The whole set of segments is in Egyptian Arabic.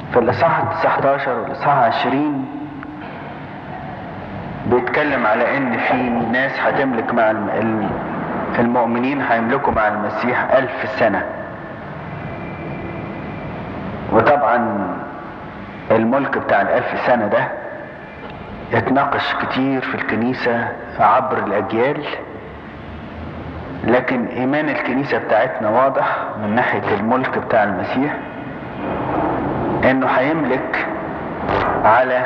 في الإصحاح 19 والإصحاح 20 بيتكلم على إن في ناس هتملك مع المؤمنين هيملكوا مع المسيح ألف سنة وطبعا الملك بتاع الألف سنة ده اتناقش كتير في الكنيسة عبر الأجيال لكن إيمان الكنيسة بتاعتنا واضح من ناحية الملك بتاع المسيح إنه هيملك على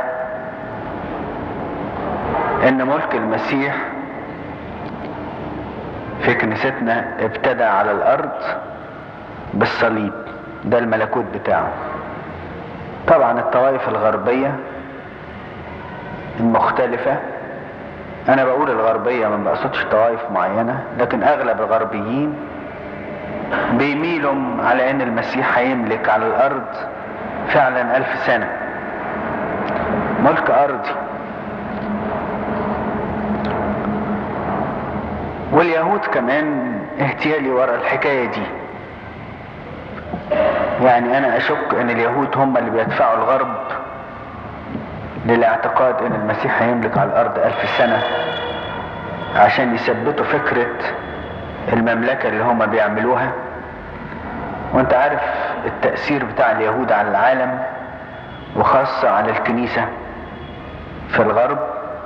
إن ملك المسيح في كنيستنا ابتدى على الأرض بالصليب ده الملكوت بتاعه طبعا الطوائف الغربية المختلفة انا بقول الغربية ما بقصدش طوائف معينة لكن اغلب الغربيين بيميلوا على ان المسيح هيملك على الارض فعلا الف سنة ملك ارضي واليهود كمان اهتيالي ورا الحكاية دي يعني انا اشك ان اليهود هم اللي بيدفعوا الغرب للاعتقاد ان المسيح هيملك على الارض الف سنة عشان يثبتوا فكرة المملكة اللي هم بيعملوها وانت عارف التأثير بتاع اليهود على العالم وخاصة على الكنيسة في الغرب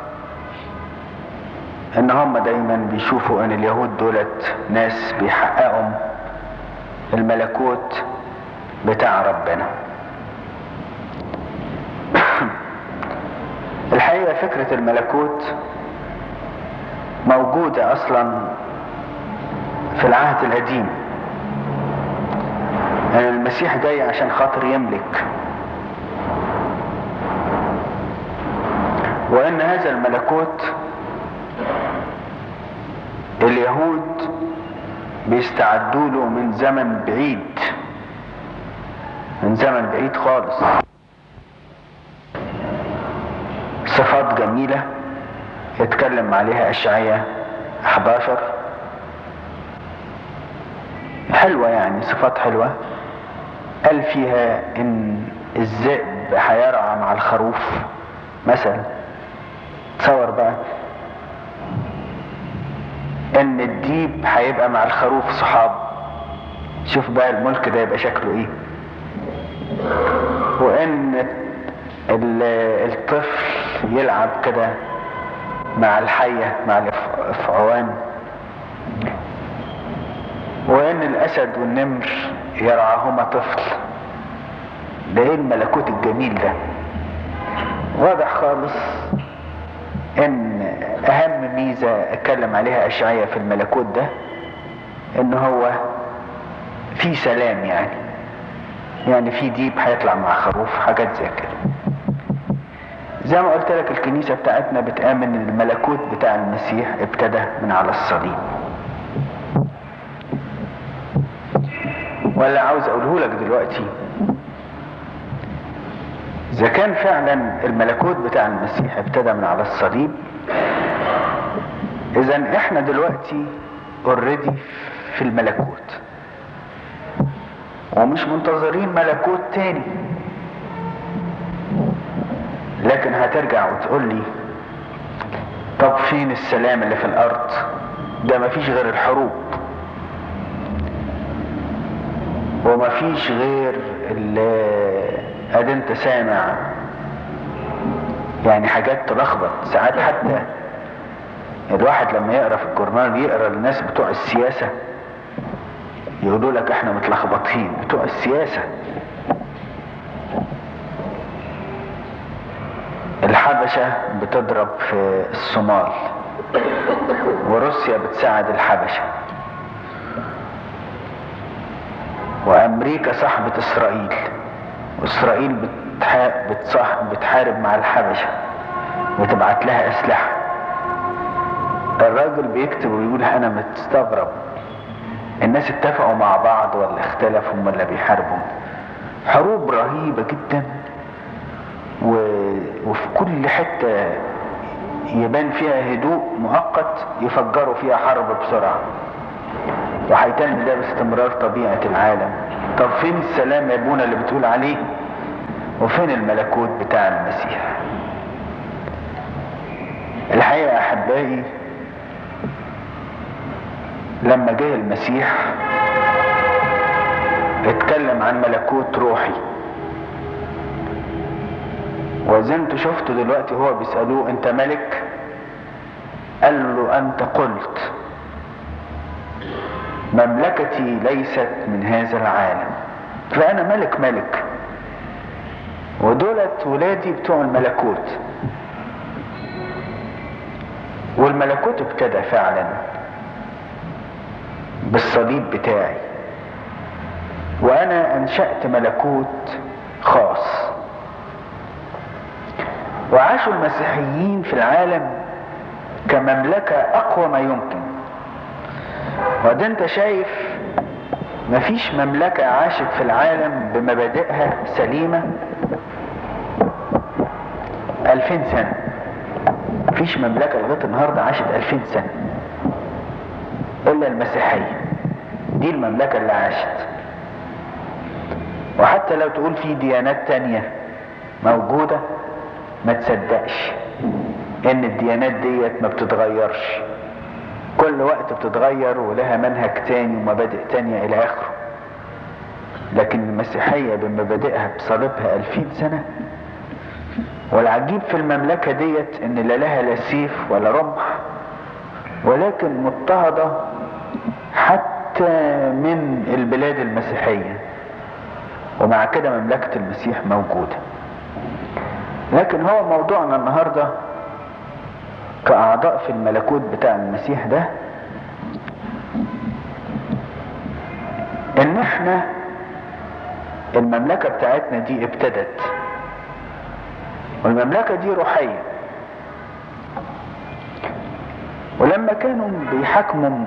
ان هم دايما بيشوفوا ان اليهود دولت ناس بيحققوا الملكوت بتاع ربنا الحقيقة فكرة الملكوت موجودة اصلا في العهد القديم يعني المسيح جاي عشان خاطر يملك وان هذا الملكوت اليهود بيستعدوا له من زمن بعيد من زمن بعيد خالص صفات جميلة يتكلم عليها أشعية 11 حلوة يعني صفات حلوة قال فيها إن الذئب هيرعى مع الخروف مثلا تصور بقى ان الديب هيبقى مع الخروف صحاب شوف بقى الملك ده يبقى شكله ايه وان الطفل يلعب كده مع الحية مع الافعوان وان الاسد والنمر يرعاهما طفل ده ايه الملكوت الجميل ده واضح خالص ان اهم ميزة اتكلم عليها اشعية في الملكوت ده ان هو في سلام يعني يعني في ديب هيطلع مع خروف حاجات زي كده زي ما قلت لك الكنيسة بتاعتنا بتآمن ان الملكوت بتاع المسيح ابتدى من على الصليب ولا عاوز اقوله لك دلوقتي اذا كان فعلا الملكوت بتاع المسيح ابتدى من على الصليب اذا احنا دلوقتي اوريدي في الملكوت ومش منتظرين ملكوت تاني لكن هترجع وتقول لي طب فين السلام اللي في الارض ده مفيش غير الحروب ومفيش غير اللي ادي انت سامع يعني حاجات تلخبط ساعات حتى الواحد لما يقرا في الجورنال يقرا الناس بتوع السياسه يقولوا لك احنا متلخبطين بتوع السياسه الحبشه بتضرب في الصومال وروسيا بتساعد الحبشه وامريكا صاحبه اسرائيل واسرائيل بتحارب مع الحبشه وتبعت لها اسلحه الراجل بيكتب ويقول انا مستغرب الناس اتفقوا مع بعض ولا اختلفوا هم اللي بيحاربوا حروب رهيبه جدا و... وفي كل حته يبان فيها هدوء مؤقت يفجروا فيها حرب بسرعه وهيتم ده باستمرار طبيعه العالم طب فين السلام يا ابونا اللي بتقول عليه وفين الملكوت بتاع المسيح الحقيقة أحبائي لما جه المسيح اتكلم عن ملكوت روحي وزي انتوا شفتوا دلوقتي هو بيسألوه انت ملك قال له انت قلت مملكتي ليست من هذا العالم فانا ملك ملك ودولت ولادي بتوع الملكوت والملكوت ابتدى فعلا بالصليب بتاعي وانا انشأت ملكوت خاص وعاشوا المسيحيين في العالم كمملكة اقوى ما يمكن وده انت شايف مفيش مملكة عاشت في العالم بمبادئها سليمة ألفين سنة مفيش مملكة لغاية النهاردة عاشت ألفين سنة إلا المسيحية دي المملكة اللي عاشت وحتى لو تقول في ديانات تانية موجودة ما تصدقش ان الديانات ديت ما بتتغيرش كل وقت بتتغير ولها منهج تاني ومبادئ تانية الى اخره لكن المسيحية بمبادئها بصليبها الفين سنة والعجيب في المملكة ديت ان لا لها لا سيف ولا رمح ولكن مضطهدة حتى من البلاد المسيحية ومع كده مملكة المسيح موجودة لكن هو موضوعنا النهاردة كأعضاء في الملكوت بتاع المسيح ده ان احنا المملكة بتاعتنا دي ابتدت والمملكة دي روحية ولما كانوا بيحاكموا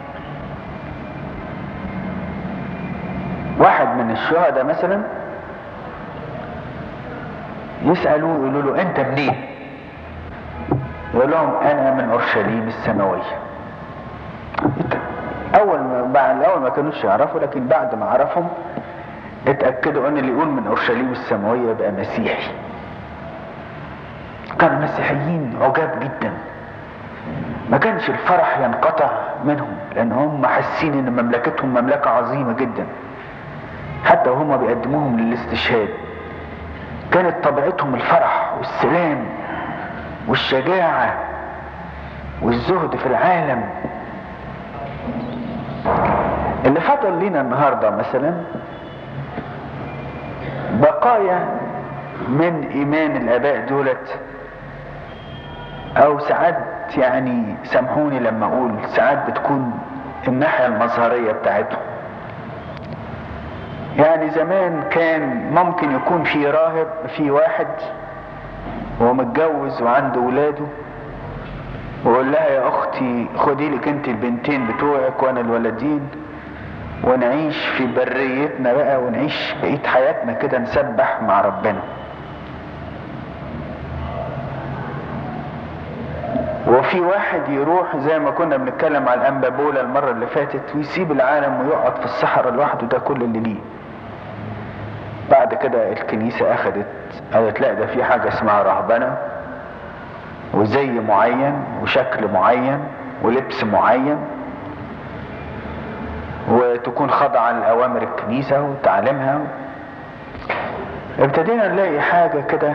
واحد من الشهداء مثلا يسألوه يقولوا له انت منين يقول لهم انا من اورشليم السماوية اول ما بعد الاول ما كانوش يعرفوا لكن بعد ما عرفهم اتأكدوا ان اللي يقول من اورشليم السماوية يبقى مسيحي كان المسيحيين عجاب جدا ما كانش الفرح ينقطع منهم لان هم حاسين ان مملكتهم مملكة عظيمة جدا حتى وهم بيقدموهم للاستشهاد كانت طبيعتهم الفرح والسلام والشجاعة والزهد في العالم اللي فضل لنا النهاردة مثلا بقايا من ايمان الاباء دولت او ساعات يعني سامحوني لما اقول ساعات بتكون الناحية المظهرية بتاعتهم يعني زمان كان ممكن يكون في راهب في واحد وهو متجوز وعنده ولاده ويقول لها يا اختي خدي لك انت البنتين بتوعك وانا الولدين ونعيش في بريتنا بقى ونعيش بقية حياتنا كده نسبح مع ربنا وفي واحد يروح زي ما كنا بنتكلم على الانبابولا المرة اللي فاتت ويسيب العالم ويقعد في الصحراء لوحده ده كل اللي ليه بعد كده الكنيسة اخدت قالت لا ده في حاجة اسمها رهبنة وزي معين وشكل معين ولبس معين وتكون خاضعة لأوامر الكنيسة وتعليمها ابتدينا نلاقي حاجة كده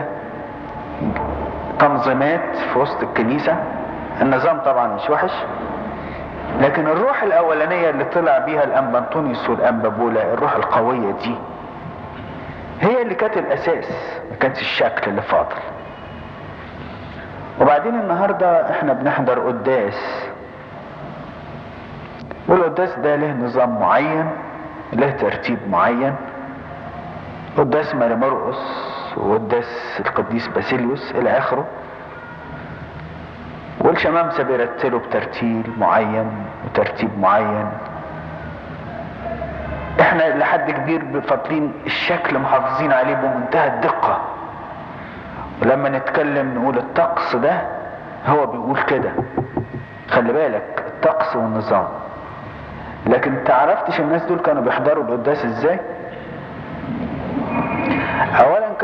تنظيمات في وسط الكنيسة النظام طبعا مش وحش لكن الروح الأولانية اللي طلع بيها الأنبا أنطونيوس والأنبا بولا الروح القوية دي هي اللي كانت الأساس ما كانش الشكل اللي فاضل وبعدين النهاردة احنا بنحضر قداس والقداس ده له نظام معين له ترتيب معين قداس ماري مرقس وقداس القديس باسيليوس الى اخره والشمامسة بيرتلوا بترتيل معين وترتيب معين احنا لحد كبير فاضلين الشكل محافظين عليه بمنتهى الدقة ولما نتكلم نقول الطقس ده هو بيقول كده خلي بالك الطقس والنظام لكن تعرفتش الناس دول كانوا بيحضروا القداس ازاي